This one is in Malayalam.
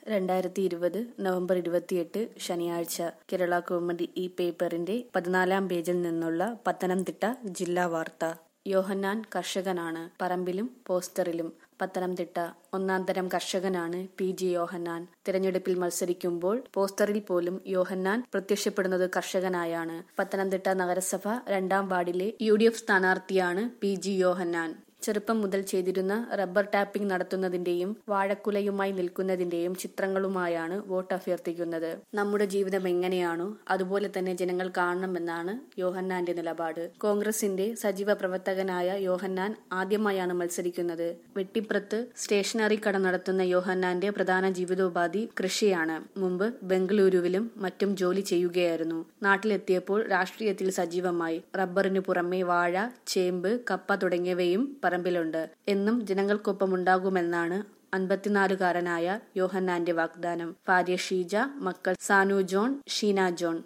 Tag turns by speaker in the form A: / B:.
A: രണ്ടായിരത്തി ഇരുപത് നവംബർ ഇരുപത്തിയെട്ട് ശനിയാഴ്ച കേരള കൗമുദി ഈ പേപ്പറിന്റെ പതിനാലാം പേജിൽ നിന്നുള്ള പത്തനംതിട്ട ജില്ലാ വാർത്ത യോഹന്നാൻ കർഷകനാണ് പറമ്പിലും പോസ്റ്ററിലും പത്തനംതിട്ട ഒന്നാം തരം കർഷകനാണ് പി ജി യോഹന്നാൻ തിരഞ്ഞെടുപ്പിൽ മത്സരിക്കുമ്പോൾ പോസ്റ്ററിൽ പോലും യോഹന്നാൻ പ്രത്യക്ഷപ്പെടുന്നത് കർഷകനായാണ് പത്തനംതിട്ട നഗരസഭ രണ്ടാം വാർഡിലെ യു ഡി എഫ് സ്ഥാനാർത്ഥിയാണ് പി ജി യോഹന്നാൻ ചെറുപ്പം മുതൽ ചെയ്തിരുന്ന റബ്ബർ ടാപ്പിംഗ് നടത്തുന്നതിന്റെയും വാഴക്കുലയുമായി നിൽക്കുന്നതിന്റെയും ചിത്രങ്ങളുമായാണ് വോട്ട് അഭ്യർത്ഥിക്കുന്നത് നമ്മുടെ ജീവിതം എങ്ങനെയാണോ അതുപോലെ തന്നെ ജനങ്ങൾ കാണണമെന്നാണ് യോഹന്നാന്റെ നിലപാട് കോൺഗ്രസിന്റെ സജീവ പ്രവർത്തകനായ യോഹന്നാൻ ആദ്യമായാണ് മത്സരിക്കുന്നത് വെട്ടിപ്രത്ത് സ്റ്റേഷനറി കട നടത്തുന്ന യോഹന്നാന്റെ പ്രധാന ജീവിതോപാധി കൃഷിയാണ് മുമ്പ് ബംഗളൂരുവിലും മറ്റും ജോലി ചെയ്യുകയായിരുന്നു നാട്ടിലെത്തിയപ്പോൾ രാഷ്ട്രീയത്തിൽ സജീവമായി റബ്ബറിനു പുറമെ വാഴ ചേമ്പ് കപ്പ തുടങ്ങിയവയും പറമ്പിലുണ്ട് എന്നും ജനങ്ങൾക്കൊപ്പം ഉണ്ടാകുമെന്നാണ് അൻപത്തിനാലുകാരനായ യോഹന്നാന്റെ വാഗ്ദാനം ഭാര്യ ഷീജ മക്കൾ സാനു ജോൺ ഷീന ജോൺ